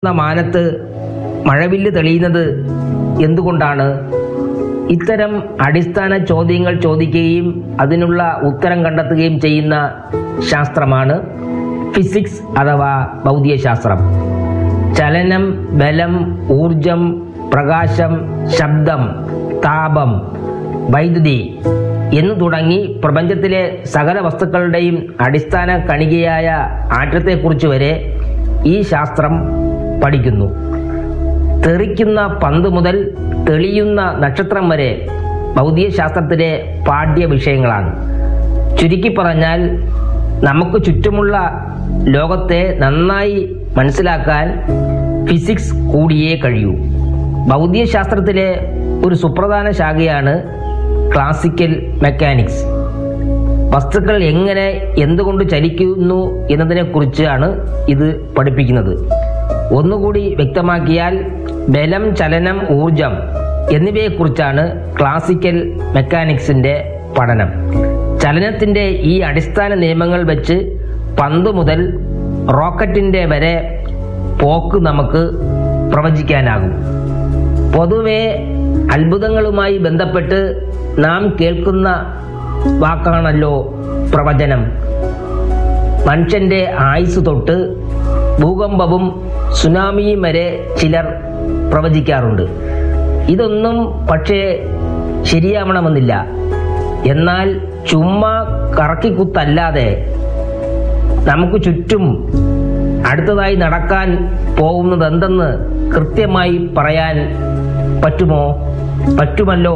എന്ന മാനത്ത് മഴവില്ല് തെളിയുന്നത് എന്തുകൊണ്ടാണ് ഇത്തരം അടിസ്ഥാന ചോദ്യങ്ങൾ ചോദിക്കുകയും അതിനുള്ള ഉത്തരം കണ്ടെത്തുകയും ചെയ്യുന്ന ശാസ്ത്രമാണ് ഫിസിക്സ് അഥവാ ഭൗതികശാസ്ത്രം ചലനം ബലം ഊർജം പ്രകാശം ശബ്ദം താപം വൈദ്യുതി എന്നു തുടങ്ങി പ്രപഞ്ചത്തിലെ സകല വസ്തുക്കളുടെയും അടിസ്ഥാന കണികയായ ആറ്റത്തെക്കുറിച്ച് വരെ ഈ ശാസ്ത്രം പഠിക്കുന്നു തെറിക്കുന്ന പന്ത് മുതൽ തെളിയുന്ന നക്ഷത്രം വരെ ഭൗതികശാസ്ത്രത്തിലെ പാഠ്യ വിഷയങ്ങളാണ് ചുരുക്കി പറഞ്ഞാൽ നമുക്ക് ചുറ്റുമുള്ള ലോകത്തെ നന്നായി മനസ്സിലാക്കാൻ ഫിസിക്സ് കൂടിയേ കഴിയൂ ഭൗതികശാസ്ത്രത്തിലെ ഒരു സുപ്രധാന ശാഖയാണ് ക്ലാസിക്കൽ മെക്കാനിക്സ് വസ്തുക്കൾ എങ്ങനെ എന്തുകൊണ്ട് ചലിക്കുന്നു എന്നതിനെക്കുറിച്ചാണ് ഇത് പഠിപ്പിക്കുന്നത് ഒന്നുകൂടി വ്യക്തമാക്കിയാൽ ബലം ചലനം ഊർജം എന്നിവയെക്കുറിച്ചാണ് ക്ലാസിക്കൽ മെക്കാനിക്സിന്റെ പഠനം ചലനത്തിന്റെ ഈ അടിസ്ഥാന നിയമങ്ങൾ വെച്ച് പന്ത് മുതൽ റോക്കറ്റിന്റെ വരെ പോക്ക് നമുക്ക് പ്രവചിക്കാനാകും പൊതുവെ അത്ഭുതങ്ങളുമായി ബന്ധപ്പെട്ട് നാം കേൾക്കുന്ന വാക്കാണല്ലോ പ്രവചനം മനുഷ്യന്റെ ആയുസ് തൊട്ട് ഭൂകമ്പവും സുനാമിയും വരെ ചിലർ പ്രവചിക്കാറുണ്ട് ഇതൊന്നും പക്ഷേ ശരിയാവണമെന്നില്ല എന്നാൽ ചുമ്മാ കറക്കിക്കുത്തല്ലാതെ നമുക്ക് ചുറ്റും അടുത്തതായി നടക്കാൻ പോകുന്നത് എന്തെന്ന് കൃത്യമായി പറയാൻ പറ്റുമോ പറ്റുമല്ലോ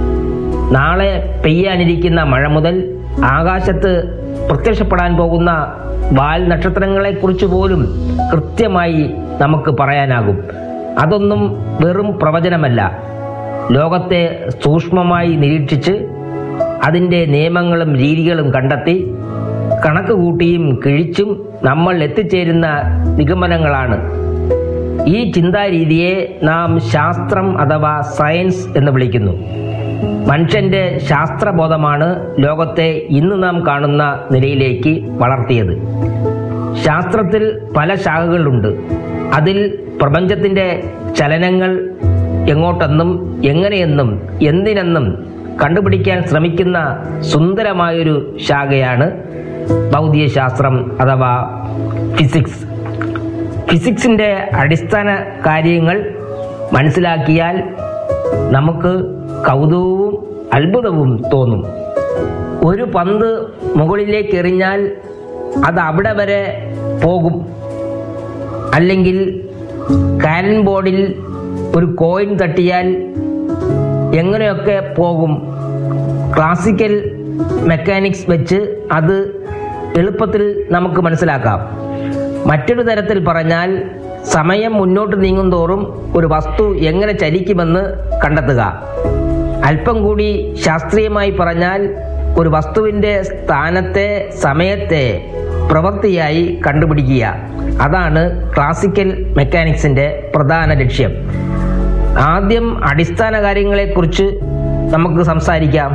നാളെ പെയ്യാനിരിക്കുന്ന മഴ മുതൽ ആകാശത്ത് പ്രത്യക്ഷപ്പെടാൻ പോകുന്ന വാൽ നക്ഷത്രങ്ങളെക്കുറിച്ച് പോലും കൃത്യമായി നമുക്ക് പറയാനാകും അതൊന്നും വെറും പ്രവചനമല്ല ലോകത്തെ സൂക്ഷ്മമായി നിരീക്ഷിച്ച് അതിൻ്റെ നിയമങ്ങളും രീതികളും കണ്ടെത്തി കണക്ക് കൂട്ടിയും കിഴിച്ചും നമ്മൾ എത്തിച്ചേരുന്ന നിഗമനങ്ങളാണ് ഈ ചിന്താരീതിയെ നാം ശാസ്ത്രം അഥവാ സയൻസ് എന്ന് വിളിക്കുന്നു മനുഷ്യന്റെ ശാസ്ത്രബോധമാണ് ലോകത്തെ ഇന്ന് നാം കാണുന്ന നിലയിലേക്ക് വളർത്തിയത് ശാസ്ത്രത്തിൽ പല ശാഖകളുണ്ട് അതിൽ പ്രപഞ്ചത്തിന്റെ ചലനങ്ങൾ എങ്ങോട്ടെന്നും എങ്ങനെയെന്നും എന്തിനെന്നും കണ്ടുപിടിക്കാൻ ശ്രമിക്കുന്ന സുന്ദരമായൊരു ശാഖയാണ് ഭൗതികശാസ്ത്രം അഥവാ ഫിസിക്സ് ഫിസിക്സിന്റെ അടിസ്ഥാന കാര്യങ്ങൾ മനസ്സിലാക്കിയാൽ നമുക്ക് കൗതുകവും അത്ഭുതവും തോന്നും ഒരു പന്ത് മുകളിലേക്ക് എറിഞ്ഞാൽ അത് അവിടെ വരെ പോകും അല്ലെങ്കിൽ കാരൻ ബോർഡിൽ ഒരു കോയിൻ തട്ടിയാൽ എങ്ങനെയൊക്കെ പോകും ക്ലാസിക്കൽ മെക്കാനിക്സ് വെച്ച് അത് എളുപ്പത്തിൽ നമുക്ക് മനസ്സിലാക്കാം മറ്റൊരു തരത്തിൽ പറഞ്ഞാൽ സമയം മുന്നോട്ട് നീങ്ങുന്തോറും ഒരു വസ്തു എങ്ങനെ ചലിക്കുമെന്ന് കണ്ടെത്തുക അല്പം കൂടി ശാസ്ത്രീയമായി പറഞ്ഞാൽ ഒരു വസ്തുവിന്റെ സ്ഥാനത്തെ സമയത്തെ പ്രവൃത്തിയായി കണ്ടുപിടിക്കുക അതാണ് ക്ലാസിക്കൽ മെക്കാനിക്സിന്റെ പ്രധാന ലക്ഷ്യം ആദ്യം അടിസ്ഥാന കാര്യങ്ങളെക്കുറിച്ച് നമുക്ക് സംസാരിക്കാം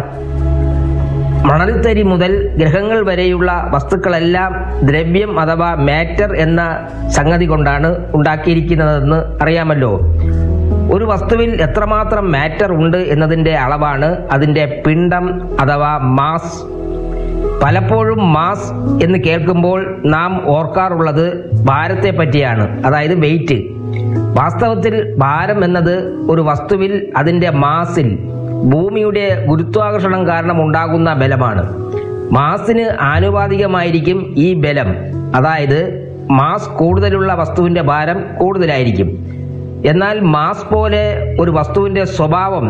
മണൽത്തരി മുതൽ ഗ്രഹങ്ങൾ വരെയുള്ള വസ്തുക്കളെല്ലാം ദ്രവ്യം അഥവാ മാറ്റർ എന്ന സംഗതി കൊണ്ടാണ് ഉണ്ടാക്കിയിരിക്കുന്നതെന്ന് അറിയാമല്ലോ ഒരു വസ്തുവിൽ എത്രമാത്രം മാറ്റർ ഉണ്ട് എന്നതിന്റെ അളവാണ് അതിന്റെ പിണ്ഡം അഥവാ മാസ് പലപ്പോഴും മാസ് എന്ന് കേൾക്കുമ്പോൾ നാം ഓർക്കാറുള്ളത് ഭാരത്തെ പറ്റിയാണ് അതായത് വെയിറ്റ് വാസ്തവത്തിൽ ഭാരം എന്നത് ഒരു വസ്തുവിൽ അതിന്റെ മാസിൽ ഭൂമിയുടെ ഗുരുത്വാകർഷണം കാരണം ഉണ്ടാകുന്ന ബലമാണ് മാസിന് ആനുപാതികമായിരിക്കും ഈ ബലം അതായത് മാസ് കൂടുതലുള്ള വസ്തുവിന്റെ ഭാരം കൂടുതലായിരിക്കും എന്നാൽ മാസ് പോലെ ഒരു വസ്തുവിന്റെ സ്വഭാവം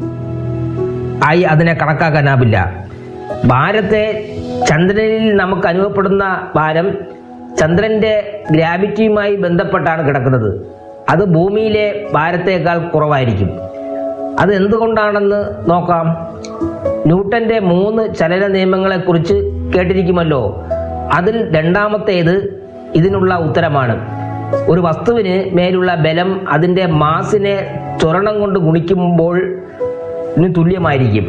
ആയി അതിനെ കണക്കാക്കാനാവില്ല ഭാരത്തെ ചന്ദ്രനിൽ നമുക്ക് അനുഭവപ്പെടുന്ന ഭാരം ചന്ദ്രന്റെ ഗ്രാവിറ്റിയുമായി ബന്ധപ്പെട്ടാണ് കിടക്കുന്നത് അത് ഭൂമിയിലെ ഭാരത്തേക്കാൾ കുറവായിരിക്കും അത് എന്തുകൊണ്ടാണെന്ന് നോക്കാം ന്യൂട്ടന്റെ മൂന്ന് ചലന നിയമങ്ങളെക്കുറിച്ച് കേട്ടിരിക്കുമല്ലോ അതിൽ രണ്ടാമത്തേത് ഇതിനുള്ള ഉത്തരമാണ് ഒരു വസ്തുവിന് മേലുള്ള ബലം അതിന്റെ മാസിനെ ത്വരണം കൊണ്ട് ഗുണിക്കുമ്പോൾ തുല്യമായിരിക്കും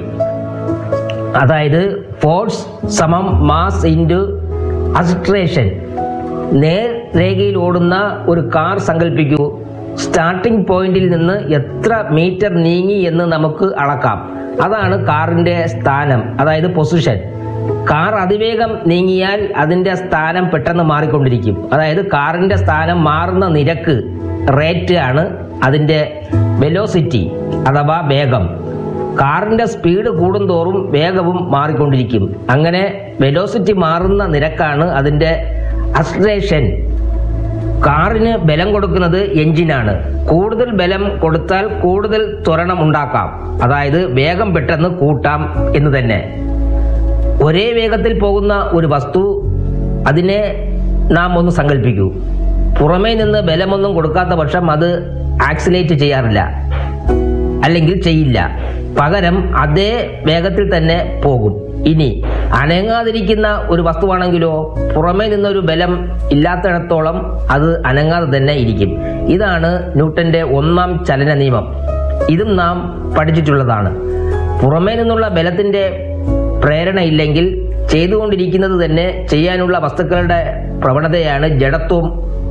അതായത് ഫോഴ്സ് സമം മാസ് ഇൻറ്റു അസിട്രേഷൻ നേർ രേഖയിൽ ഓടുന്ന ഒരു കാർ സങ്കല്പിക്കൂ സ്റ്റാർട്ടിംഗ് പോയിന്റിൽ നിന്ന് എത്ര മീറ്റർ നീങ്ങി എന്ന് നമുക്ക് അളക്കാം അതാണ് കാറിന്റെ സ്ഥാനം അതായത് പൊസിഷൻ കാർ അതിവേഗം നീങ്ങിയാൽ അതിന്റെ സ്ഥാനം പെട്ടെന്ന് മാറിക്കൊണ്ടിരിക്കും അതായത് കാറിന്റെ സ്ഥാനം മാറുന്ന നിരക്ക് റേറ്റ് ആണ് അതിന്റെ വെലോസിറ്റി അഥവാ വേഗം കാറിന്റെ സ്പീഡ് കൂടുന്തോറും വേഗവും മാറിക്കൊണ്ടിരിക്കും അങ്ങനെ വെലോസിറ്റി മാറുന്ന നിരക്കാണ് അതിന്റെ അസ്ട്രേഷൻ കാറിന് ബലം കൊടുക്കുന്നത് എഞ്ചിനാണ് കൂടുതൽ ബലം കൊടുത്താൽ കൂടുതൽ ത്വരണം ഉണ്ടാക്കാം അതായത് വേഗം പെട്ടെന്ന് കൂട്ടാം എന്ന് തന്നെ ഒരേ വേഗത്തിൽ പോകുന്ന ഒരു വസ്തു അതിനെ നാം ഒന്ന് സങ്കല്പിക്കൂ പുറമേ നിന്ന് ബലമൊന്നും കൊടുക്കാത്ത പക്ഷം അത് ആക്സിലേറ്റ് ചെയ്യാറില്ല അല്ലെങ്കിൽ ചെയ്യില്ല പകരം അതേ വേഗത്തിൽ തന്നെ പോകും ഇനി അനങ്ങാതിരിക്കുന്ന ഒരു വസ്തുവാണെങ്കിലോ പുറമേ നിന്നൊരു ബലം ഇല്ലാത്തിടത്തോളം അത് അനങ്ങാതെ തന്നെ ഇരിക്കും ഇതാണ് ന്യൂട്ടന്റെ ഒന്നാം ചലന നിയമം ഇതും നാം പഠിച്ചിട്ടുള്ളതാണ് പുറമേ നിന്നുള്ള ബലത്തിന്റെ പ്രേരണയില്ലെങ്കിൽ ചെയ്തുകൊണ്ടിരിക്കുന്നത് തന്നെ ചെയ്യാനുള്ള വസ്തുക്കളുടെ പ്രവണതയാണ് ജഡത്വം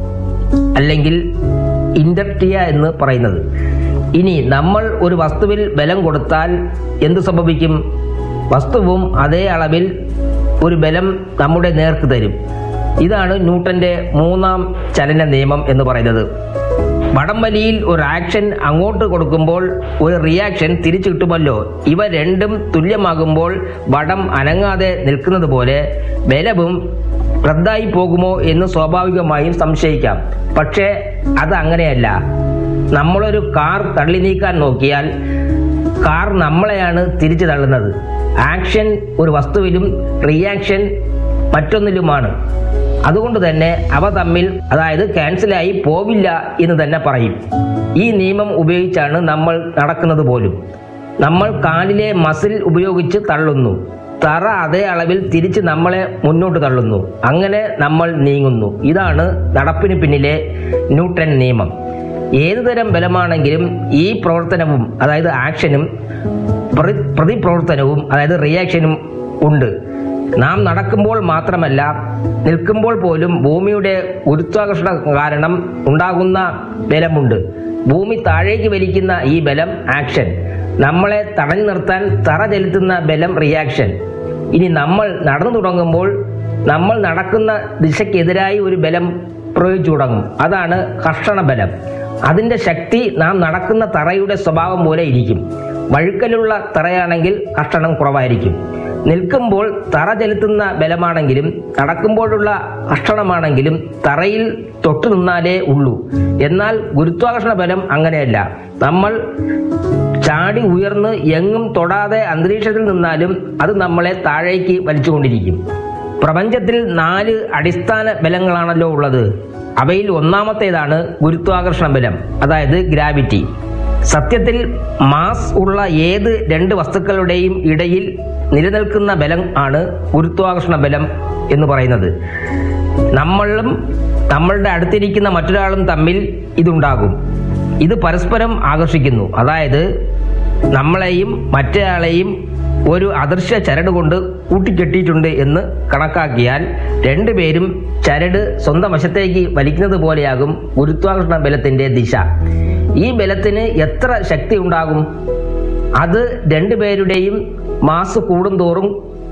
അല്ലെങ്കിൽ ഇൻഡക്റ്റിയ എന്ന് പറയുന്നത് ഇനി നമ്മൾ ഒരു വസ്തുവിൽ ബലം കൊടുത്താൽ എന്തു സംഭവിക്കും വസ്തുവും അതേ അളവിൽ ഒരു ബലം നമ്മുടെ നേർക്ക് തരും ഇതാണ് ന്യൂട്ടന്റെ മൂന്നാം ചലന നിയമം എന്ന് പറയുന്നത് വടംവലിയിൽ ഒരു ആക്ഷൻ അങ്ങോട്ട് കൊടുക്കുമ്പോൾ ഒരു റിയാക്ഷൻ തിരിച്ചു കിട്ടുമല്ലോ ഇവ രണ്ടും തുല്യമാകുമ്പോൾ വടം അനങ്ങാതെ നിൽക്കുന്നത് പോലെ ബലവും റദ്ദായി പോകുമോ എന്ന് സ്വാഭാവികമായും സംശയിക്കാം പക്ഷേ അത് അങ്ങനെയല്ല നമ്മളൊരു കാർ തള്ളി നീക്കാൻ നോക്കിയാൽ കാർ നമ്മളെയാണ് തിരിച്ചു തള്ളുന്നത് ആക്ഷൻ ഒരു വസ്തുവിലും റിയാക്ഷൻ മറ്റൊന്നിലുമാണ് അതുകൊണ്ട് തന്നെ അവ തമ്മിൽ അതായത് ക്യാൻസലായി പോവില്ല എന്ന് തന്നെ പറയും ഈ നിയമം ഉപയോഗിച്ചാണ് നമ്മൾ നടക്കുന്നത് പോലും നമ്മൾ കാലിലെ മസിൽ ഉപയോഗിച്ച് തള്ളുന്നു തറ അതേ അളവിൽ തിരിച്ച് നമ്മളെ മുന്നോട്ട് തള്ളുന്നു അങ്ങനെ നമ്മൾ നീങ്ങുന്നു ഇതാണ് നടപ്പിന് പിന്നിലെ ന്യൂട്ടൺ നിയമം ഏതുതരം ബലമാണെങ്കിലും ഈ പ്രവർത്തനവും അതായത് ആക്ഷനും പ്രതി പ്രതിപ്രവർത്തനവും അതായത് റിയാക്ഷനും ഉണ്ട് നാം നടക്കുമ്പോൾ മാത്രമല്ല നിൽക്കുമ്പോൾ പോലും ഭൂമിയുടെ ഗുരുത്വാകർഷണ കാരണം ഉണ്ടാകുന്ന ബലമുണ്ട് ഭൂമി താഴേക്ക് വലിക്കുന്ന ഈ ബലം ആക്ഷൻ നമ്മളെ തടഞ്ഞു നിർത്താൻ തറ ചെലുത്തുന്ന ബലം റിയാക്ഷൻ ഇനി നമ്മൾ നടന്നു തുടങ്ങുമ്പോൾ നമ്മൾ നടക്കുന്ന ദിശയ്ക്കെതിരായി ഒരു ബലം പ്രയോഗിച്ചു തുടങ്ങും അതാണ് കർഷണ ബലം അതിന്റെ ശക്തി നാം നടക്കുന്ന തറയുടെ സ്വഭാവം പോലെ ഇരിക്കും വഴുക്കലുള്ള തറയാണെങ്കിൽ കർഷണം കുറവായിരിക്കും നിൽക്കുമ്പോൾ തറ ചെലുത്തുന്ന ബലമാണെങ്കിലും നടക്കുമ്പോഴുള്ള കർഷണമാണെങ്കിലും തറയിൽ തൊട്ടു നിന്നാലേ ഉള്ളൂ എന്നാൽ ഗുരുത്വാകർഷണ ബലം അങ്ങനെയല്ല നമ്മൾ ചാടി ഉയർന്ന് എങ്ങും തൊടാതെ അന്തരീക്ഷത്തിൽ നിന്നാലും അത് നമ്മളെ താഴേക്ക് വലിച്ചുകൊണ്ടിരിക്കും പ്രപഞ്ചത്തിൽ നാല് അടിസ്ഥാന ബലങ്ങളാണല്ലോ ഉള്ളത് അവയിൽ ഒന്നാമത്തേതാണ് ഗുരുത്വാകർഷണ ബലം അതായത് ഗ്രാവിറ്റി സത്യത്തിൽ മാസ് ഉള്ള ഏത് രണ്ട് വസ്തുക്കളുടെയും ഇടയിൽ നിലനിൽക്കുന്ന ബലം ആണ് ഗുരുത്വാകർഷണ ബലം എന്ന് പറയുന്നത് നമ്മളും നമ്മളുടെ അടുത്തിരിക്കുന്ന മറ്റൊരാളും തമ്മിൽ ഇതുണ്ടാകും ഇത് പരസ്പരം ആകർഷിക്കുന്നു അതായത് നമ്മളെയും മറ്റേയാളെയും ഒരു അദൃശ്യ ചരട് കൊണ്ട് കൂട്ടിക്കെട്ടിയിട്ടുണ്ട് എന്ന് കണക്കാക്കിയാൽ രണ്ടുപേരും ചരട് സ്വന്തം വശത്തേക്ക് വലിക്കുന്നത് പോലെയാകും ഗുരുത്വാകർഷണ ബലത്തിന്റെ ദിശ ഈ ബലത്തിന് എത്ര ശക്തി ഉണ്ടാകും അത് രണ്ടുപേരുടെയും മാസ് കൂടുന്തോറും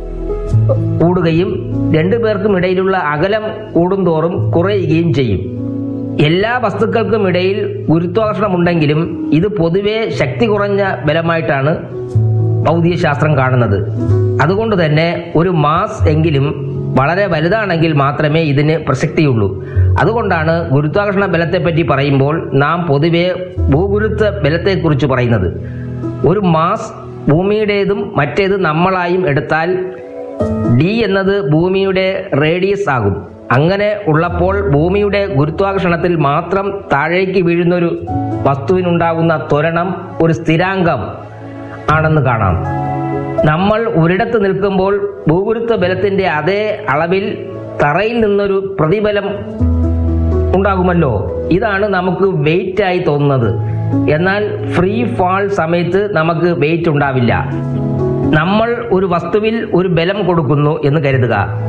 കൂടുകയും രണ്ടുപേർക്കും ഇടയിലുള്ള അകലം കൂടുന്തോറും കുറയുകയും ചെയ്യും എല്ലാ വസ്തുക്കൾക്കും ഇടയിൽ ഗുരുത്വാകർഷണം ഉണ്ടെങ്കിലും ഇത് പൊതുവെ ശക്തി കുറഞ്ഞ ബലമായിട്ടാണ് ഭൗതികശാസ്ത്രം കാണുന്നത് അതുകൊണ്ട് തന്നെ ഒരു മാസ് എങ്കിലും വളരെ വലുതാണെങ്കിൽ മാത്രമേ ഇതിന് പ്രസക്തിയുള്ളൂ അതുകൊണ്ടാണ് ഗുരുത്വാകർഷണ ബലത്തെപ്പറ്റി പറയുമ്പോൾ നാം പൊതുവെ ഭൂഗുരുത്വ ബലത്തെക്കുറിച്ച് പറയുന്നത് ഒരു മാസ് ഭൂമിയുടേതും മറ്റേത് നമ്മളായും എടുത്താൽ ഡി എന്നത് ഭൂമിയുടെ റേഡിയസ് ആകും അങ്ങനെ ഉള്ളപ്പോൾ ഭൂമിയുടെ ഗുരുത്വാകർഷണത്തിൽ മാത്രം താഴേക്ക് വീഴുന്നൊരു വസ്തുവിനുണ്ടാകുന്ന ത്വരണം ഒരു സ്ഥിരാങ്കം ആണെന്ന് കാണാം നമ്മൾ ഒരിടത്ത് നിൽക്കുമ്പോൾ ഭൂഗുരുത്വ ബലത്തിന്റെ അതേ അളവിൽ തറയിൽ നിന്നൊരു പ്രതിബലം ഉണ്ടാകുമല്ലോ ഇതാണ് നമുക്ക് വെയിറ്റ് ആയി തോന്നുന്നത് എന്നാൽ ഫ്രീ ഫാൾ സമയത്ത് നമുക്ക് വെയിറ്റ് ഉണ്ടാവില്ല നമ്മൾ ഒരു വസ്തുവിൽ ഒരു ബലം കൊടുക്കുന്നു എന്ന് കരുതുക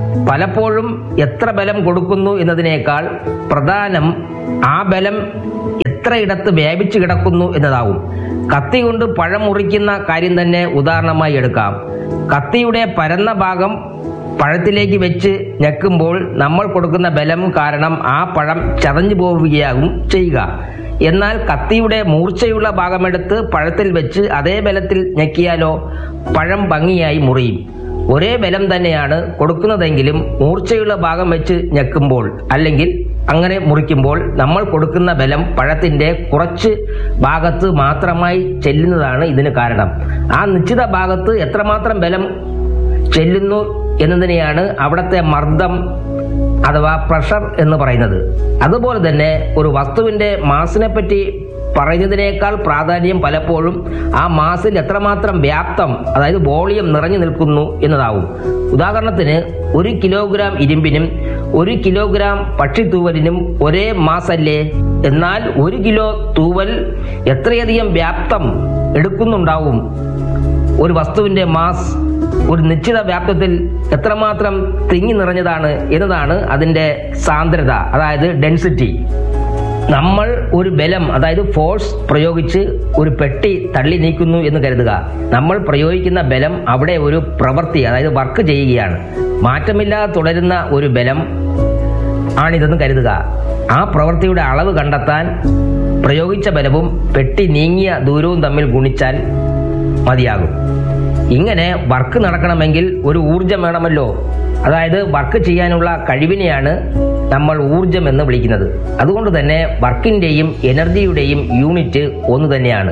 പലപ്പോഴും എത്ര ബലം കൊടുക്കുന്നു എന്നതിനേക്കാൾ പ്രധാനം ആ ബലം എത്രയിടത്ത് വ്യാപിച്ചു കിടക്കുന്നു എന്നതാവും കത്തി കൊണ്ട് പഴം മുറിക്കുന്ന കാര്യം തന്നെ ഉദാഹരണമായി എടുക്കാം കത്തിയുടെ പരന്ന ഭാഗം പഴത്തിലേക്ക് വെച്ച് ഞെക്കുമ്പോൾ നമ്മൾ കൊടുക്കുന്ന ബലം കാരണം ആ പഴം ചതഞ്ഞു പോവുകയാകും ചെയ്യുക എന്നാൽ കത്തിയുടെ മൂർച്ചയുള്ള ഭാഗമെടുത്ത് പഴത്തിൽ വെച്ച് അതേ ബലത്തിൽ ഞെക്കിയാലോ പഴം ഭംഗിയായി മുറിയും ഒരേ ബലം തന്നെയാണ് കൊടുക്കുന്നതെങ്കിലും മൂർച്ചയുള്ള ഭാഗം വെച്ച് ഞെക്കുമ്പോൾ അല്ലെങ്കിൽ അങ്ങനെ മുറിക്കുമ്പോൾ നമ്മൾ കൊടുക്കുന്ന ബലം പഴത്തിന്റെ കുറച്ച് ഭാഗത്ത് മാത്രമായി ചെല്ലുന്നതാണ് ഇതിന് കാരണം ആ നിശ്ചിത ഭാഗത്ത് എത്രമാത്രം ബലം ചെല്ലുന്നു എന്നതിനെയാണ് അവിടുത്തെ മർദ്ദം അഥവാ പ്രഷർ എന്ന് പറയുന്നത് അതുപോലെ തന്നെ ഒരു വസ്തുവിന്റെ മാസിനെ പറ്റി പറയുന്നതിനേക്കാൾ പ്രാധാന്യം പലപ്പോഴും ആ മാസിൽ എത്രമാത്രം വ്യാപ്തം അതായത് വോളിയം നിറഞ്ഞു നിൽക്കുന്നു എന്നതാവും ഉദാഹരണത്തിന് ഒരു കിലോഗ്രാം ഇരുമ്പിനും ഒരു കിലോഗ്രാം പക്ഷിത്തൂവലിനും ഒരേ മാസല്ലേ എന്നാൽ ഒരു കിലോ തൂവൽ എത്രയധികം വ്യാപ്തം എടുക്കുന്നുണ്ടാവും ഒരു വസ്തുവിന്റെ മാസ് ഒരു നിശ്ചിത വ്യാപ്തത്തിൽ എത്രമാത്രം തിങ്ങി നിറഞ്ഞതാണ് എന്നതാണ് അതിന്റെ സാന്ദ്രത അതായത് ഡെൻസിറ്റി നമ്മൾ ഒരു ബലം അതായത് ഫോഴ്സ് പ്രയോഗിച്ച് ഒരു പെട്ടി തള്ളി നീക്കുന്നു എന്ന് കരുതുക നമ്മൾ പ്രയോഗിക്കുന്ന ബലം അവിടെ ഒരു പ്രവൃത്തി അതായത് വർക്ക് ചെയ്യുകയാണ് മാറ്റമില്ലാതെ തുടരുന്ന ഒരു ബലം ആണിതെന്ന് കരുതുക ആ പ്രവൃത്തിയുടെ അളവ് കണ്ടെത്താൻ പ്രയോഗിച്ച ബലവും പെട്ടി നീങ്ങിയ ദൂരവും തമ്മിൽ ഗുണിച്ചാൽ മതിയാകും ഇങ്ങനെ വർക്ക് നടക്കണമെങ്കിൽ ഒരു ഊർജം വേണമല്ലോ അതായത് വർക്ക് ചെയ്യാനുള്ള കഴിവിനെയാണ് നമ്മൾ ഊർജം എന്ന് വിളിക്കുന്നത് അതുകൊണ്ട് തന്നെ വർക്കിന്റെയും എനർജിയുടെയും യൂണിറ്റ് ഒന്ന് തന്നെയാണ്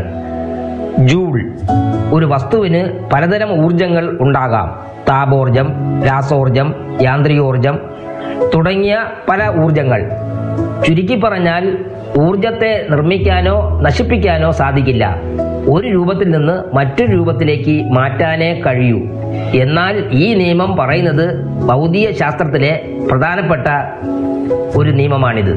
ജൂൾ ഒരു വസ്തുവിന് പലതരം ഊർജങ്ങൾ ഉണ്ടാകാം താപോർജം രാസോർജം യാന്ത്രികോർജം തുടങ്ങിയ പല ഊർജങ്ങൾ ചുരുക്കി പറഞ്ഞാൽ ഊർജത്തെ നിർമ്മിക്കാനോ നശിപ്പിക്കാനോ സാധിക്കില്ല ഒരു രൂപത്തിൽ നിന്ന് മറ്റൊരു രൂപത്തിലേക്ക് മാറ്റാനേ കഴിയൂ എന്നാൽ ഈ നിയമം പറയുന്നത് ഭൗതിക ശാസ്ത്രത്തിലെ പ്രധാനപ്പെട്ട ഒരു നിയമമാണിത്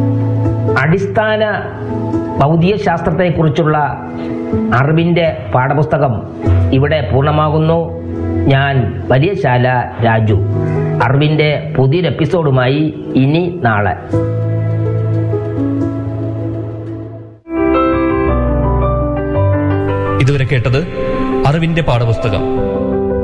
അടിസ്ഥാന ഭൗതിക ശാസ്ത്രത്തെക്കുറിച്ചുള്ള അറിവിന്റെ പാഠപുസ്തകം ഇവിടെ പൂർണ്ണമാകുന്നു ഞാൻ വലിയശാല രാജു അറിവിന്റെ പുതിയൊരു എപ്പിസോഡുമായി ഇനി നാളെ ഇതുവരെ കേട്ടത് അറിവിന്റെ പാഠപുസ്തകം